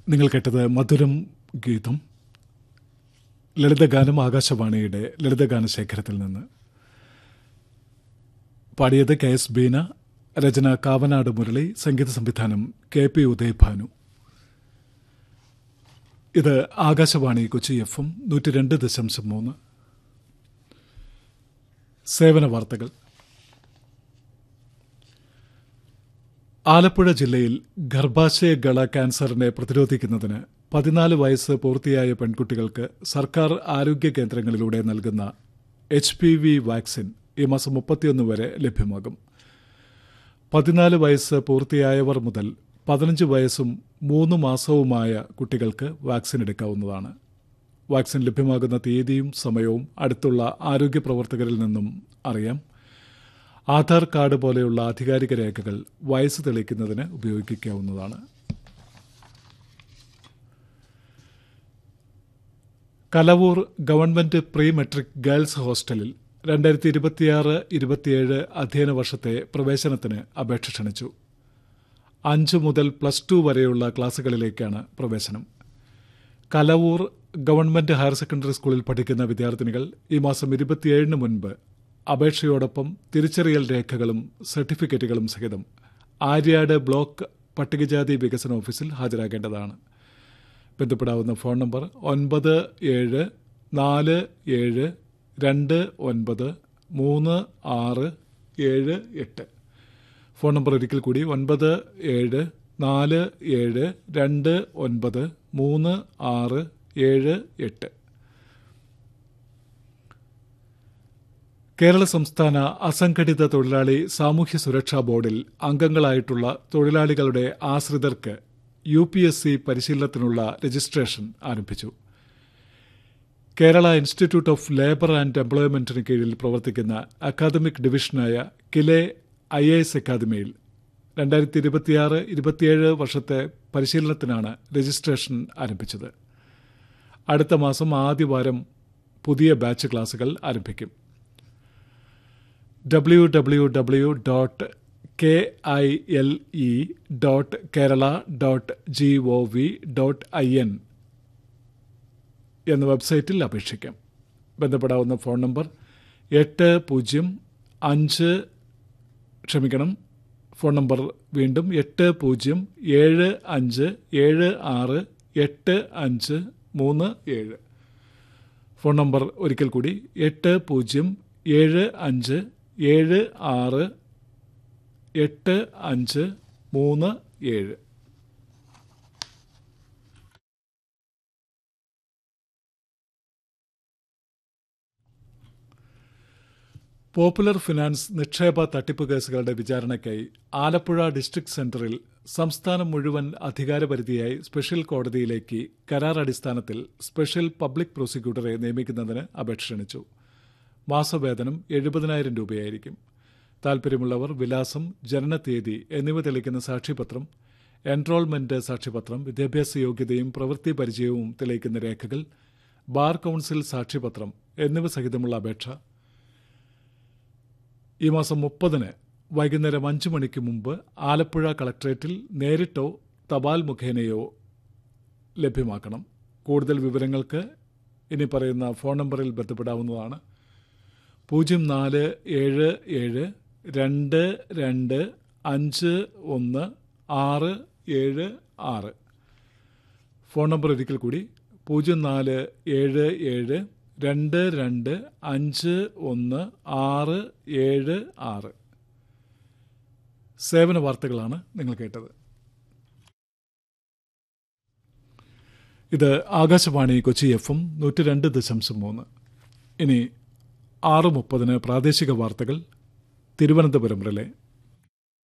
നിങ്ങൾ കേട്ടത് മധുരം ഗീതം ലളിതഗാനം ആകാശവാണിയുടെ ലളിതഗാന ശേഖരത്തിൽ നിന്ന് പാടിയത് കെ എസ് ബീന രചന കാവനാട് മുരളി സംഗീത സംവിധാനം കെ പി ഉദയഭാനു ഇത് ആകാശവാണി കൊച്ചി എഫ് എം നൂറ്റി രണ്ട് ദശാംശം മൂന്ന് സേവന വാർത്തകൾ ആലപ്പുഴ ജില്ലയിൽ ഗർഭാശയ ഗള ക്യാൻസറിനെ പ്രതിരോധിക്കുന്നതിന് പതിനാല് വയസ്സ് പൂർത്തിയായ പെൺകുട്ടികൾക്ക് സർക്കാർ ആരോഗ്യ കേന്ദ്രങ്ങളിലൂടെ നൽകുന്ന എച്ച് പി വി വാക്സിൻ ഈ മാസം മുപ്പത്തിയൊന്ന് വരെ ലഭ്യമാകും പതിനാല് വയസ്സ് പൂർത്തിയായവർ മുതൽ പതിനഞ്ച് വയസ്സും മൂന്ന് മാസവുമായ കുട്ടികൾക്ക് വാക്സിൻ എടുക്കാവുന്നതാണ് വാക്സിൻ ലഭ്യമാകുന്ന തീയതിയും സമയവും അടുത്തുള്ള ആരോഗ്യ പ്രവർത്തകരിൽ നിന്നും അറിയാം ആധാർ കാർഡ് പോലെയുള്ള ആധികാരിക രേഖകൾ വയസ്സ് തെളിയിക്കുന്നതിന് ഉപയോഗിക്കാവുന്നതാണ് Kalavoor government pre matric girls ഹോസ്റ്റലിൽ രണ്ടായിരത്തി ഇരുപത്തിയാറ് ഇരുപത്തിയേഴ് അധ്യയന വർഷത്തെ പ്രവേശനത്തിന് അപേക്ഷ ക്ഷണിച്ചു അഞ്ച് മുതൽ പ്ലസ് ടു വരെയുള്ള ക്ലാസുകളിലേക്കാണ് പ്രവേശനം കലവൂർ ഗവൺമെന്റ് ഹയർ സെക്കൻഡറി സ്കൂളിൽ പഠിക്കുന്ന വിദ്യാർത്ഥിനികൾ ഈ മാസം ഇരുപത്തിയേഴിന് മുൻപ് അപേക്ഷയോടൊപ്പം തിരിച്ചറിയൽ രേഖകളും സർട്ടിഫിക്കറ്റുകളും സഹിതം ആര്യാട് ബ്ലോക്ക് പട്ടികജാതി വികസന ഓഫീസിൽ ഹാജരാകേണ്ടതാണ് ബന്ധപ്പെടാവുന്ന ഫോൺ നമ്പർ ഒൻപത് ഏഴ് നാല് ഏഴ് രണ്ട് ഒൻപത് മൂന്ന് ആറ് ഏഴ് എട്ട് ഫോൺ നമ്പർ ഒരിക്കൽ കൂടി ഒൻപത് ഏഴ് നാല് ഏഴ് രണ്ട് ഒൻപത് മൂന്ന് ആറ് ഏഴ് എട്ട് കേരള സംസ്ഥാന അസംഘടിത തൊഴിലാളി സാമൂഹ്യ സുരക്ഷാ ബോർഡിൽ അംഗങ്ങളായിട്ടുള്ള തൊഴിലാളികളുടെ ആശ്രിതർക്ക് യു പി എസ് സി പരിശീലനത്തിനുള്ള രജിസ്ട്രേഷൻ ആരംഭിച്ചു Kerala institute of labour and എംപ്ലോയ്മെന്റിന് കീഴിൽ പ്രവർത്തിക്കുന്ന അക്കാദമിക് ഡിവിഷനായ കിലെ ഐ എ എസ് അക്കാദമിയിൽ രണ്ടായിരത്തി ഇരുപത്തിയാറ് ഇരുപത്തിയേഴ് വർഷത്തെ പരിശീലനത്തിനാണ് രജിസ്ട്രേഷൻ ആരംഭിച്ചത് അടുത്ത മാസം ആദ്യവാരം പുതിയ ബാച്ച് ക്ലാസുകൾ ആരംഭിക്കും W W W dot K I L E dot Kerala dot G O V dot I N എന്ന വെബ്സൈറ്റിൽ അപേക്ഷിക്കാം ബന്ധപ്പെടാവുന്ന ഫോൺ നമ്പർ എട്ട് പൂജ്യം അഞ്ച് ക്ഷമിക്കണം ഫോൺ നമ്പർ വീണ്ടും എട്ട് പൂജ്യം ഏഴ് അഞ്ച് ഏഴ് ആറ് എട്ട് അഞ്ച് മൂന്ന് ഏഴ് ഫോൺ നമ്പർ ഒരിക്കൽ കൂടി എട്ട് പൂജ്യം ഏഴ് അഞ്ച് ഏഴ് ആറ് എട്ട് അഞ്ച് മൂന്ന് ഏഴ് പോപ്പുലർ ഫിനാൻസ് നിക്ഷേപ തട്ടിപ്പ് കേസുകളുടെ വിചാരണയ്ക്കായി ആലപ്പുഴ ഡിസ്ട്രിക്ട് സെന്ററിൽ സംസ്ഥാനം മുഴുവൻ അധികാരപരിധിയായി സ്പെഷ്യൽ കോടതിയിലേക്ക് കരാർ അടിസ്ഥാനത്തിൽ സ്പെഷ്യൽ പബ്ലിക് പ്രോസിക്യൂട്ടറെ നിയമിക്കുന്നതിന് അപേക്ഷ ക്ഷണിച്ചു മാസവേതനം എഴുപതിനായിരം രൂപയായിരിക്കും താൽപ്പര്യമുള്ളവർ വിലാസം ജനനത്തീയതി എന്നിവ തെളിയിക്കുന്ന സാക്ഷ്യപത്രം എൻറോൾമെന്റ് സാക്ഷ്യപത്രം വിദ്യാഭ്യാസ യോഗ്യതയും പ്രവൃത്തി പരിചയവും തെളിയിക്കുന്ന രേഖകൾ ബാർ കൌൺസിൽ സാക്ഷ്യപത്രം എന്നിവ സഹിതമുള്ള അപേക്ഷ ഈ മാസം മുപ്പതിന് വൈകുന്നേരം അഞ്ചു മണിക്ക് മുമ്പ് ആലപ്പുഴ കളക്ട്രേറ്റിൽ നേരിട്ടോ തപാൽ മുഖേനയോ ലഭ്യമാക്കണം കൂടുതൽ വിവരങ്ങൾക്ക് ഇനി പറയുന്ന ഫോൺ നമ്പറിൽ ബന്ധപ്പെടാവുന്നതാണ് പൂജ്യം നാല് ഏഴ് ഏഴ് രണ്ട് രണ്ട് അഞ്ച് ഒന്ന് ആറ് ഏഴ് ആറ് ഫോൺ നമ്പർ ഒരിക്കൽ കൂടി പൂജ്യം നാല് ഏഴ് ഏഴ് രണ്ട് രണ്ട് അഞ്ച് ഒന്ന് ആറ് ഏഴ് ആറ് സേവന വാർത്തകളാണ് നിങ്ങൾ കേട്ടത് ഇത് ആകാശവാണി കൊച്ചി എഫ് എം നൂറ്റി രണ്ട് ദശാംശം മൂന്ന് ഇനി ആറ് മുപ്പതിന് പ്രാദേശിക വാർത്തകൾ തിരുവനന്തപുരം റിലേ